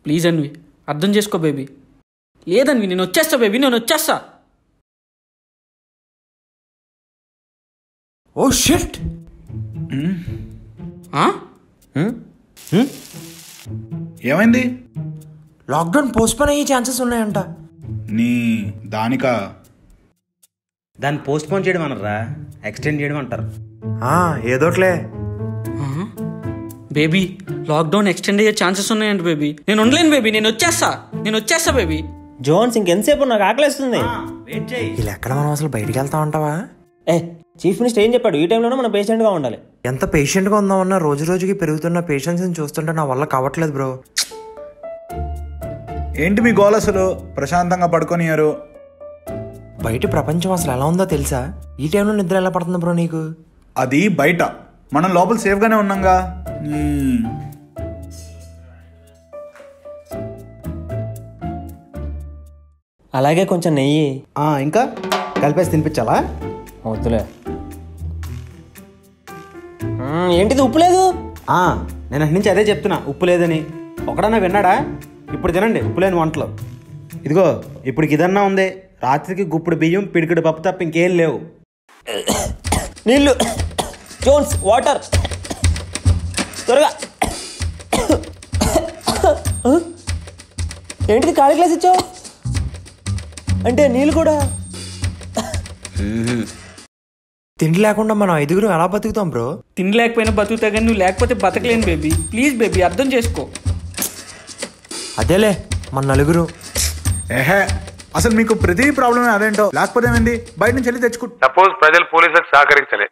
Please Anvi అర్థం చేసుకో baby లేదన్వి నేను వచ్చేస్తా బేబీ నేను వచ్చేస్తా ఓ షిట్ ఆ? ఏమైంది లాక్డౌన్ పోస్ట్పోన్ అయ్యే ఛాన్సెస్ ఉన్నాయంట నీ దానిక దాన్ని పోస్ట్ పోన్ చేయడం అనరా ఎక్స్టెండ్ చేయడం అంటారు ఆ, ఏదోట్లే ఆ? బేబీ లాక్డౌన్ ఎక్స్టెండ్ అయ్యే ఛాన్సెస్ ఉన్నాయంట బేబీ నేను ఉండలేను బేబీ నేను వచ్చేస్తా నేను వచ్చేస్తా బేబీ జోన్స్ ఇంకెంతసేపు నాకు ఆకలేస్తుంది వెయిట్ చేయి వీళ్ళు ఎక్కడ మనం అసలు బయటికి వెళ్తా ఉంటావా ఏ చీఫ్ మినిస్టర్ ఏం చెప్పాడు ఈ టైంలోనే మనం పేషెంట్గా ఉండాలి ఎంత పేషెంట్గా ఉందామన్నా రోజు రోజుకి పెరుగుతున్న పేషెంట్స్ని చూస్తుంటే నా వల్ల కావట్లేదు బ్రో ఏంటి మీ గోల్ అసలు ప్రశాంతంగా పడుకోనియారు బయట ప్రపంచం అసలు ఎలా ఉందో తెలుసా ఈ టైంలో నిద్ర ఎలా పడుతుంది బ్రో నీకు అది బయట మనం లోపల సేఫ్గానే ఉన్నాంగా నీ అలాగే కొంచెం నెయ్యి ఆ, ఇంకా కలిపేసి తినిపించాలా వద్దులే మ్మ్, ఏంటిది ఉప్పు లేదు ఆ, నేను అటు నుంచి అదే చెప్తున్నా ఉప్పు లేదని ఒకడన్నా విన్నాడా ఇప్పుడు తినండి ఉప్పు లేని వంటలు ఇదిగో ఇప్పుడు ఇదన్నా ఉంది రాత్రికి గుప్పుడు బియ్యం పిడికిడి పప్పు తప్ప ఇంకేం లేవు నీళ్ళు జోన్స్ వాటర్ త్వరగా ఏంటిది ఖాళీ గ్లాస్ ఇచ్చావు అంటే నీళ్ళు కూడా తిండి లేకుండా మనం ఐదుగురు ఎలా బతుకుతాం బ్రో తిండి లేకపోయినా బతుకుతా కానీ నువ్వు లేకపోతే బతకలేను బేబీ ప్లీజ్ బేబీ అర్థం చేసుకో అదేలే మన నలుగురు ఏహే అసలు మీకు ప్రతి ప్రాబ్లమే అదేంటో లేకపోతే ఏమైంది బయట నుంచి వెళ్ళి తెచ్చుకుంటా సపోజ్ ప్రజలు పోలీసులకు సహకరించలే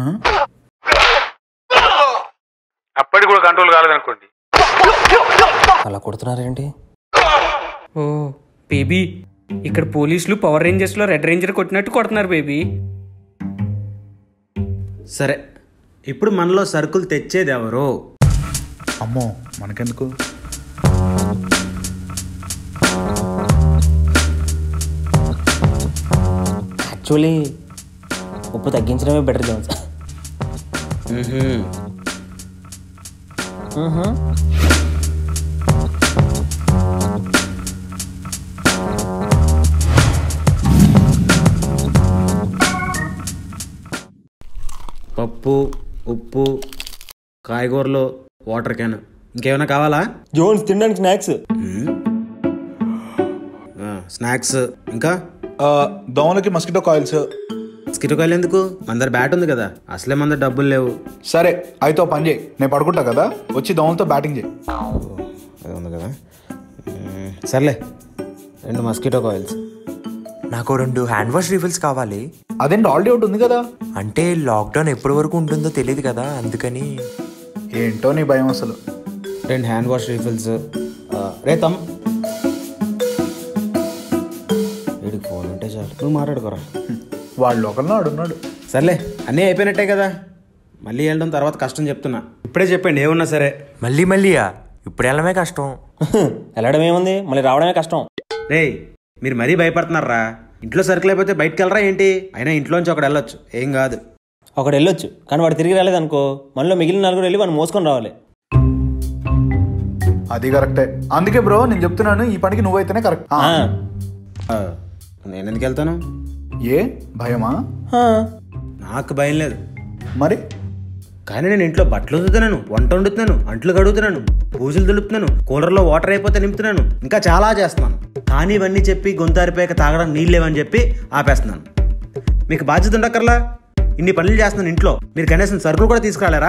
అప్పటికి కూడా కంట్రోల్ కాలేదనుకోండి అలా కొడుతున్నారేంటి ఓ బేబీ ఇక్కడ పోలీసులు పవర్ రేంజర్స్లో రెడ్ రేంజర్ కొట్టినట్టు కొడుతున్నారు బేబీ సరే ఇప్పుడు మనలో సరుకులు తెచ్చేది ఎవరు అమ్మో మనకెందుకు యాక్చువల్లీ ఉప్పు తగ్గించడమే బెటర్ జోన్స్ పప్పు ఉప్పు కాయగూరలు వాటర్ క్యాన్ ఇంకేమైనా కావాలా జోన్స్ తినడానికి స్నాక్స్ ఆ, స్నాక్స్ ఇంకా ఆ, దోమలకి మస్కిటో కాయిల్స్ స్కిటోకాయలు ఎందుకు మన దగ్గర బ్యాట్ ఉంది కదా అసలే మన దగ్గర డబ్బులు లేవు సరే అయితే ఓ పని చేయి నేను పడుకుంటా కదా వచ్చి దోమలతో బ్యాటింగ్ చేయి అది ఉంది కదా మ్మ్, సర్లే రెండు మస్కిటో కాయిల్స్ నాకు రెండు హ్యాండ్ వాష్ రిఫిల్స్ కావాలి అదేంటి ఆల్రెడీ ఒకటి ఉంది కదా అంటే లాక్డౌన్ ఎప్పటి వరకు ఉంటుందో తెలియదు కదా అందుకని ఏంటో నీ భయం అసలు రెండు హ్యాండ్ వాష్ రీఫిల్స్ రే తమ్ వీడికి ఫోన్ ఉంటే చాలు నువ్వు మాట్లాడుకోరా వాళ్ళు ఒకరిలో ఆడున్నాడు సర్లే అన్నీ అయిపోయినట్టే కదా మళ్ళీ వెళ్ళడం తర్వాత కష్టం చెప్తున్నా ఇప్పుడే చెప్పండి ఏమన్నా సరే మళ్ళీ మళ్ళీయా ఇప్పుడు వెళ్ళడమే కష్టం వెళ్ళడం ఏముంది మళ్ళీ రావడమే కష్టం రేయ్ మీరు మరీ భయపడుతున్నారా ఇంట్లో సరుకులు అయిపోతే బయటకు వెళ్ళరా ఏంటి అయినా ఇంట్లోంచి ఒకడు వెళ్ళొచ్చు ఏం కాదు ఒకడు వెళ్ళొచ్చు కానీ వాడు తిరిగి రాలేదు అనుకో మనలో మిగిలిన నలుగురు వెళ్ళి మనం మోసుకొని రావాలి అది కరెక్టే అందుకే బ్రో నేను చెప్తున్నాను ఈ పనికి నువ్వైతేనే కరెక్ట్ ఆ, ఆ, నేను ఎందుకు వెళ్తాను ఏ భయమా ఆ. నాకు భయం లేదు మరి కానీ నేను ఇంట్లో బట్టలు ఉతుకుతున్నాను వంట వండుతున్నాను అంట్లు కడుగుతున్నాను పూజలు దులుపుతున్నాను కూలర్లో వాటర్ అయిపోతే నింపుతున్నాను ఇంకా చాలా చేస్తున్నాను కానీ ఇవన్నీ చెప్పి గొంతారిపోయాక తాగడం నీళ్ళు లేవని చెప్పి ఆపేస్తున్నాను మీకు బాధ్యత ఉండక్కర్లా ఇన్ని పనులు చేస్తున్నాను ఇంట్లో మీరు కనీసం సరుకులు కూడా తీసుకురాలేరా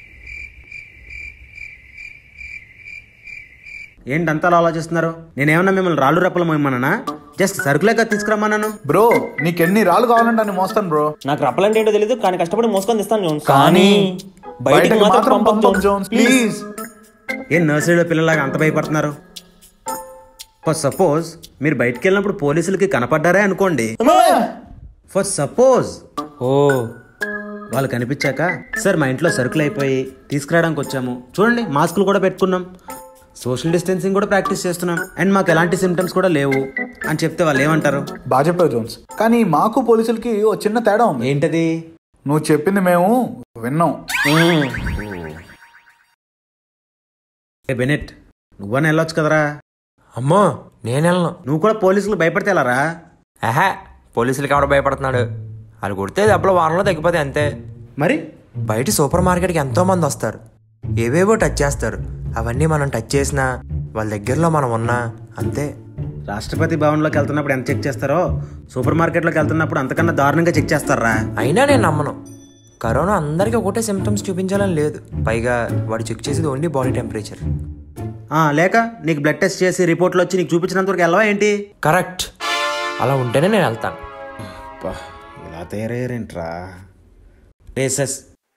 ఏంటి అంతలా ఆలోచిస్తున్నారు నేనేమన్నా మిమ్మల్ని రాళ్ళు రప్పలు మోయమన్నానా జస్ట్ సరుకులే కదా తీసుకురమ్మన్నాను బ్రో నీకెన్ని రాళ్ళు కావాలంటే అన్ని మోస్తాను బ్రో నాకు రప్పలంటే ఏంటో తెలియదు కానీ కష్టపడి మోసుకొని తెస్తాను జోన్స్ కానీ బయటికి బయటకు మాత్రం మాత్రం పంపకు పంపకు జోన్స్ ప్లీజ్ ఏం నర్సరీలో పిల్లలాగా అంత భయపడుతున్నారు ఫర్ సపోజ్ మీరు బయటికి వెళ్ళినప్పుడు పోలీసులకి కనపడ్డారే అనుకోండి ఫర్ సపోజ్ ఓ వాళ్ళు కనిపించాక సార్ మా ఇంట్లో సరుకులు అయిపోయి తీసుకురావడానికి వచ్చాము చూడండి మాస్కులు కూడా పెట్టుకున్నాం సోషల్ డిస్టెన్సింగ్ కూడా ప్రాక్టీస్ చేస్తున్నాం అండ్ మాకు ఎలాంటి సిమ్టమ్స్ కూడా లేవు అని చెప్తే వాళ్ళు ఏమంటారు బాగా చెప్పావు జోన్స్ కానీ మాకు పోలీసులకి ఓ చిన్న తేడా ఉంది ఏంటది నువ్వు చెప్పింది మేము విన్నాం ఏ బెనెట్ నువ్వని వెళ్ళొచ్చు కదరా అమ్మో నేను వెళ్ళను నువ్వు కూడా పోలీసులు భయపడితే వెళ్ళరా ఆహా పోలీసులకి ఎవడ భయపడుతున్నాడు వాళ్ళు కొడితే దెబ్బలు వారంలో తగ్గిపోతాయి అంతే మరి బయట సూపర్ మార్కెట్కి ఎంతో మంది వస్తారు ఏవేవో టచ్ చేస్తారు అవన్నీ మనం టచ్ చేసినా వాళ్ళ దగ్గరలో మనం ఉన్నా అంతే రాష్ట్రపతి భవన్లోకి వెళ్తున్నప్పుడు ఎంత చెక్ చేస్తారో సూపర్ మార్కెట్లోకి వెళ్తున్నప్పుడు అంతకన్నా దారుణంగా చెక్ చేస్తారా అయినా నేను నమ్మను కరోనా అందరికీ ఒకటే సిమ్టమ్స్ చూపించాలని లేదు పైగా వాడు చెక్ చేసేది ఓన్లీ బాడీ టెంపరేచర్ ఆ, లేక నీకు బ్లడ్ టెస్ట్ చేసి రిపోర్ట్లు వచ్చి నీకు చూపించినంత వరకు వెళ్ళవా ఏంటి కరెక్ట్ అలా ఉంటేనే నేను వెళ్తాను అబ్బా, ఇలా తయారయ్యారేంట్రా రేసెస్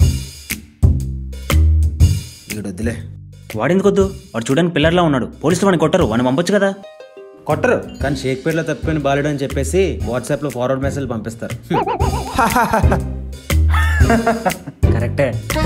వీడు వద్దులే వాడెందుకొద్దు వాడు చూడడానికి పిల్లర్లా ఉన్నాడు పోలీసులు వాడిని కొట్టరు వాడిని పంపొచ్చు కదా కొట్టరు కానీ షేక్పేట్లో తప్పిపోయిన బాలుడు అని చెప్పేసి వాట్సాప్లో ఫార్వర్డ్ మెసేజ్ పంపిస్తారు కరెక్టే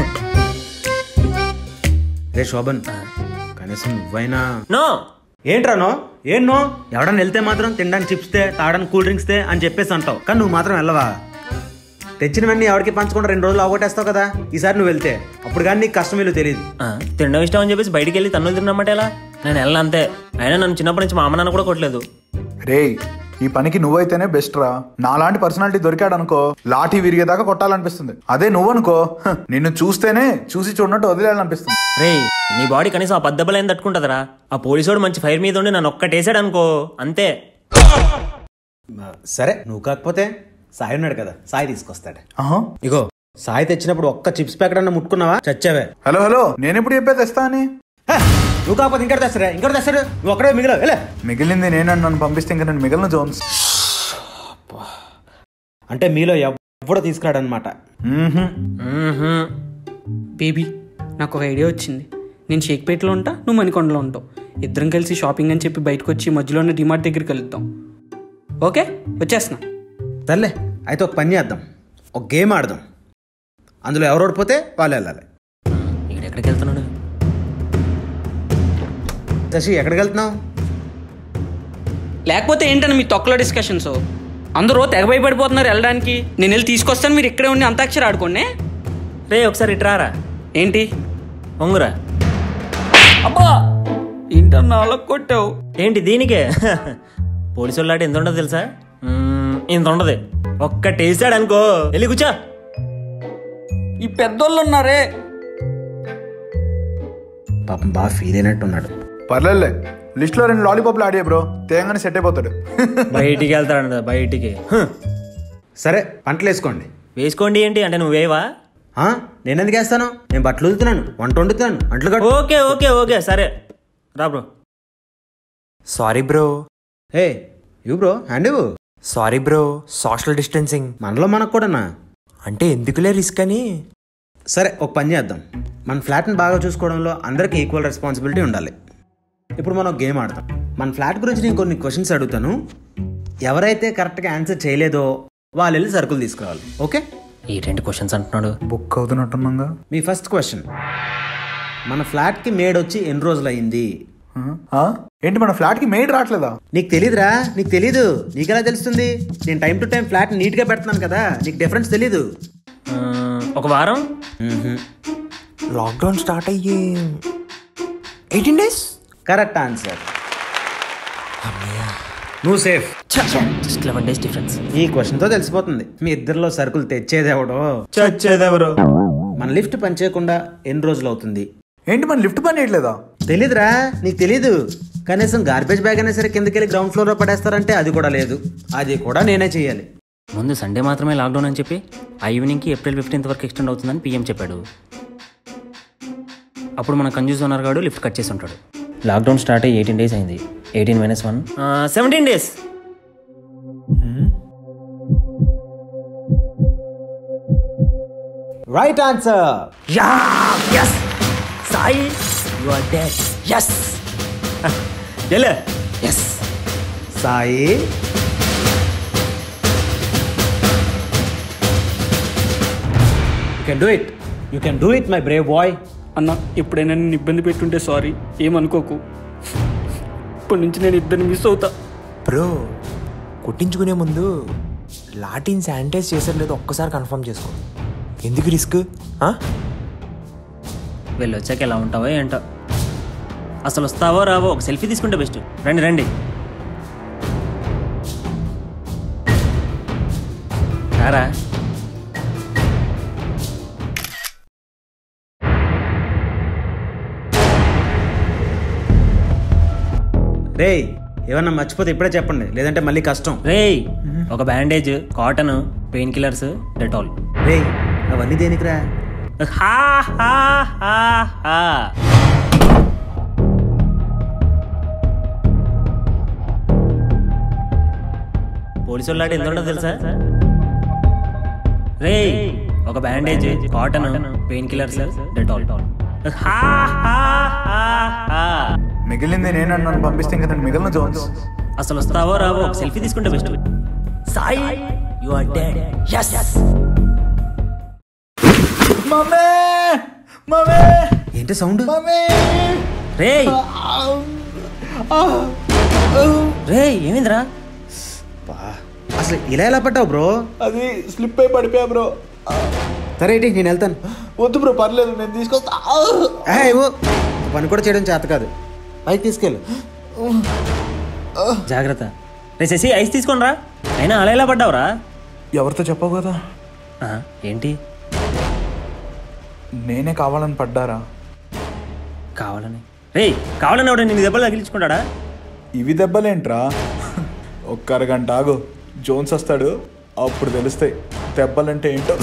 రే శోభన్ కనీసం నువ్వైనా నో ఏంట్రా నో ఏం నో ఎవడన్నా వెళ్తే మాత్రం తినడానికి చిప్స్ తే తాగడానికి కూల్ డ్రింక్స్ తే అని చెప్పేసి అంటావు కానీ నువ్వు మాత్రం వెళ్ళవా తెచ్చినవన్నీ ఎవరికి పంచకుండా రెండు రోజులు అవగొట్టేస్తావు కదా ఈసారి నువ్వు వెళ్తే అప్పుడు కానీ నీకు కష్టం వీళ్ళు తెలియదు ఆ, తినడం ఇష్టం అని చెప్పేసి బయటికి వెళ్ళి తన్నులు తిన్నమాట ఎలా నేను వెళ్ళను అంతే అయినా నన్ను చిన్నప్పటి నుంచి మా అమ్మ నాన్న కూడా కొట్టలేదు రేయ్ ఈ పనికి నువ్వైతేనే బెస్ట్ రా నాలాంటి పర్సనాలిటీ దొరికాడు అనుకో లాఠీ విరిగేదాకా కొట్టాలనిపిస్తుంది అదే నువ్వనుకో హ, నిన్ను చూస్తేనే చూసి చూడనట్టు వదిలేయాలనిపిస్తుంది రే నీ బాడీ కనీసం ఆ పద్దబలైన తట్టుకుంటుందిరా ఆ పోలీసోడు మంచి ఫైర్ మీద ఉండి నన్ను ఒక్కటేసాడు అనుకో అంతే సరే నువ్వు కాకపోతే సాయి ఉన్నాడు కదా సాయి తీసుకొస్తాడు ఆహా. ఇగో సాయి తెచ్చినప్పుడు ఒక్క చిప్స్ ప్యాకెట్ అన్న ముట్టుకున్నావా చచ్చావే హలో హలో నేను ఎప్పుడు చెప్పేది తెస్తా అని హ! నువ్వు కాకపోతే ఇంకోటి తెస్తారా ఇంకోటి తెస్తాడు నువ్వు ఒక్కడే మిగిలిన వెళ్ళే మిగిలింది నేను నన్ను పంపిస్తే ఇంకా నేను మిగిలిన జోన్స్ అంటే మీలో ఎవడో తీసుకురాడనమాట మ్మ్హ్మ్. మ్మ్హ్మ్. బేబీ నాకు ఒక ఐడియా వచ్చింది నేను షేక్పేటలో ఉంటా నువ్వు మణికొండలో ఉంటావు ఇద్దరం కలిసి షాపింగ్ అని చెప్పి బయటకు వచ్చి మధ్యలో ఉన్న డిమార్ట్ దగ్గరికి వెళ్తాం ఓకే వచ్చేస్తున్నా సర్లే అయితే ఒక పని చేద్దాం ఒక గేమ్ ఆడదాం అందులో ఎవరు ఓడిపోతే వాళ్ళు వెళ్ళాలి ఈడెక్కడికి వెళ్తున్నాడు శశి ఎక్కడికి వెళ్తున్నావు లేకపోతే ఏంటని మీ తొక్కలో డిస్కషన్స్ అందరూ తెగ భయపడిపోతున్నారు వెళ్ళడానికి నేను వెళ్ళి తీసుకొస్తాను మీరు ఇక్కడే ఉండి అంతాక్షరి ఆడుకోండి రే ఒకసారి ఇట్రారా ఏంటి ఒంగురా అబ్బా ఏంటన్నా అలా కొట్టావు ఏంటి దీనికే పోలీసు వాళ్ళ ఎంత ఉండదు తెలుసా మ్మ్, ఇంత ఉండదు ఒక్కటి వేసాడు అనుకో వెళ్ళి కూర్చో ఈ పెద్దోళ్ళు ఉన్నారే పాపం బాగా ఫీల్ అయినట్టున్నాడు పర్లేదులే లిస్ట్ లో రెండు లాలీపాప్లు ఆడే బ్రో తేగానే సెట్ అయిపోతాడు బయటికి వెళ్తాడు బయటికి హ్మ్. సరే పంటలు వేసుకోండి వేసుకోండి ఏంటి అంటే నువ్వేవా ఆ? నేను ఎందుకు వేస్తాను నేను బట్టలు వదులుతున్నాను వంట వండుతున్నాను అంట్లు కట్టు ఓకే ఓకే ఓకే సరే రా బ్రో సారీ బ్రో ఏ ఇవ్వు బ్రో హ్యాండ్ ఇవ్వు సారీ బ్రో సోషల్ డిస్టెన్సింగ్ మనలో మనకు కూడానా అంటే ఎందుకులే రిస్క్ అని సరే ఒక పని చేద్దాం మన ఫ్లాట్ని బాగా చూసుకోవడంలో అందరికీ ఈక్వల్ రెస్పాన్సిబిలిటీ ఉండాలి ఇప్పుడు మనం గేమ్ ఆడతాం మన ఫ్లాట్ గురించి నేను కొన్ని క్వశ్చన్స్ అడుగుతాను ఎవరైతే కరెక్ట్గా ఆన్సర్ చేయలేదో వాళ్ళు వెళ్ళి సరుకులు తీసుకురావాలి ఓకే ఈ రెండు క్వశ్చన్స్ అంటున్నాడు బుక్ అవుతున్నట్టున్నాగా మీ ఫస్ట్ క్వశ్చన్ మన ఫ్లాట్కి మేడ్ వచ్చి ఎన్ని రోజులు అయింది ఆ? ఏంటి మన ఫ్లాట్ కి మెయిడ్ రావట్లేదా నీకు తెలీదురా నీకు తెలీదు నీకు ఎలా తెలుస్తుంది నేను టైం టు టైం ఫ్లాట్ నీట్గా పెడుతున్నాను కదా నీకు డిఫరెన్స్ తెలీదు ఆ, ఒక వారం లాక్డౌన్ స్టార్ట్ అయ్యి ఎయిటీన్ డేస్ కరెక్ట్ ఆన్సర్ నువ్వు safe just eleven days difference ఈ క్వశ్చన్తో తెలిసిపోతుంది మీ ఇద్దరిలో సరుకులు తెచ్చేది ఎవడో చచ్చేదెవరు మన లిఫ్ట్ పనిచేయకుండా ఎన్ని రోజులు అవుతుంది ఏంటి మన లిఫ్ట్ పని చేయట్లేదా తెలీదురా నీకు తెలీదు కనీసం గార్బేజ్ బ్యాగ్ అయినా సరే కిందకి వెళ్ళి గ్రౌండ్ ఫ్లోర్లో పడేస్తారంటే అది కూడా లేదు అది కూడా నేనే చేయాలి ముందు సండే మాత్రమే లాక్డౌన్ అని చెప్పి ఆ ఈవినింగ్కి ఏప్రిల్ ఫిఫ్టీన్త్ వరకు ఎక్స్టెండ్ అవుతుందని పీఎం చెప్పాడు అప్పుడు మన కన్జ్యూస్ ఓనర్ గాడు లిఫ్ట్ కట్ చేసి ఉంటాడు లాక్డౌన్ స్టార్ట్ అయ్యి ఎయిటీన్ డేస్ అయింది eighteen minus one seventeen days right answer ya yes Sai you are dead yes ఎలే yes Sai you can do it you can do it my brave boy అన్న ఎప్పుడైనా నేను ఇబ్బంది పెట్టుంటే సారీ ఏమనుకోకు ఇప్పటి నుంచి నేను ఇద్దరిని మిస్ అవుతా బ్రో కొట్టించుకునే ముందు లాటిన్ శానిటైజ్ చేసారు లేదో ఒక్కసారి కన్ఫర్మ్ చేసుకో ఎందుకు రిస్క్ వెళ్ళి వచ్చాక ఎలా ఉంటావో ఏంటో అసలు వస్తావో రావో ఒక సెల్ఫీ తీసుకుంటే బెస్ట్ రండి రండి రారా రేయ్ ఏమన్నా మర్చిపోతే ఇప్పుడే చెప్పండి లేదంటే మళ్ళీ కష్టం రేయ్ ఒక bandage cotton painkillers Dettol రేయ్ అవన్నీ దేనికిరా హా హా హా హా పోలీసు వాళ్ళ ఎంత ఉండదు తెలుసా రే ఒక bandage cotton painkillers Dettol హా హా హా హా మిగిలింది నేను నన్ను పంపిస్తే ఇంకా నేను మిగిలిన జోన్స్ అసలు వస్తావో రావో ఒక సెల్ఫీ తీసుకుంటే best Sai you are dead yes మమ్మే మమ్మే ఏంటి సౌండ్ మమ్మే రే రే ఏమైందిరా అసలు ఇలా ఎలా పడ్డావు బ్రో అది స్లిప్ అయి పడిపోయా బ్రో సరే ఏంటి నేను వెళ్తాను వద్దు బ్రో పర్లేదు నేను తీసుకొస్తా ఏ, ఇవ్వు. పని కూడా చేయడం చేత కాదు పైకి తీసుకెళ్ళు జాగ్రత్త రే శశి ఐస్ తీసుకోనరా అయినా అలా ఎలా పడ్డావురా ఎవరితో చెప్పవు కదా ఆ, ఏంటి నేనే కావాలని పడ్డారా కావాలని రే కావాలని ఎవడ నేను దెబ్బలు తగిలించుకుంటాడా ఇవి దెబ్బలేంట్రా ఒక్క అరగంట ఆగు జోన్స్ వస్తాడు అప్పుడు తెలుస్తాయి దెబ్బలంటే ఏంటో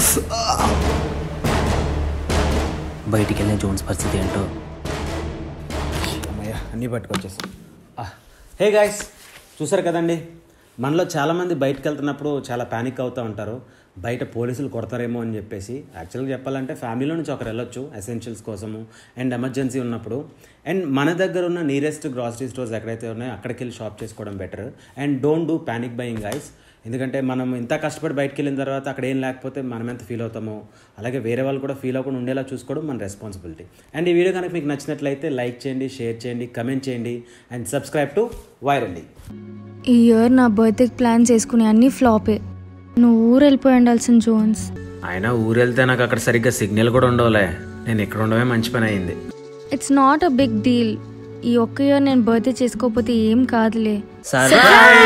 బయటికి వెళ్ళిన జోన్స్ పరిస్థితి ఏంటో అమ్మయ్య అన్నీ పట్టుకొచ్చేసి హే గాయస్ చూసారు కదండి మనలో చాలామంది బయటకు వెళ్తున్నప్పుడు చాలా ప్యానిక్ అవుతూ ఉంటారు బయట పోలీసులు కొడతారేమో అని చెప్పేసి యాక్చువల్గా చెప్పాలంటే ఫ్యామిలీలో నుంచి ఒకరు వెళ్ళొచ్చు ఎసెన్షియల్స్ కోసము అండ్ ఎమర్జెన్సీ ఉన్నప్పుడు అండ్ మన దగ్గర ఉన్న నియరెస్ట్ గ్రాసరీ స్టోర్స్ ఎక్కడైతే ఉన్నాయో అక్కడికి వెళ్ళి షాప్ చేసుకోవడం better and don't do panic buying guys ఎందుకంటే మనం ఇంత కష్టపడి బయటకు వెళ్ళిన తర్వాత అక్కడ ఏం లేకపోతే మనం ఎంత ఫీల్ అవుతామో అలాగే వేరే వాళ్ళు కూడా ఫీల్ అవ్వకుండా ఉండేలా చూసుకోవడం మన రెస్పాన్సిబిలిటీ అండ్ ఈ వీడియో కనుక మీకు నచ్చినట్లయితే లైక్ చేయండి షేర్ చేయండి కమెంట్ చేయండి అండ్ సబ్స్క్రైబ్ టు వైరండి ఈ ఇయర్ నా బర్త్డేకి ప్లాన్ చేసుకునే అన్ని ఫ్లాపే నువ్వు ఊరు వెళ్ళిపోయి ఉండాల్సిన జోన్స్ అయినా ఊరు వెళ్తే నాకు అక్కడ సరిగ్గా సిగ్నల్ కూడా ఉండవులే నేను ఇక్కడ ఉండడమే మంచి పని అయింది it's not a big deal ఈ ఒక్క ఇయర్ నేను బర్త్డే చేసుకోకపోతే ఏం కాదులే సరే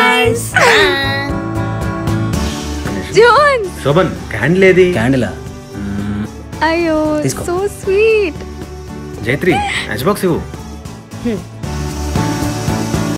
జోన్స్ శోభన్ క్యాండిల్ ఏది క్యాండిలా అయ్యో తీసుకో. సో స్వీట్ జైత్రి మ్యాచ్ బాక్స్ ఇవ్వు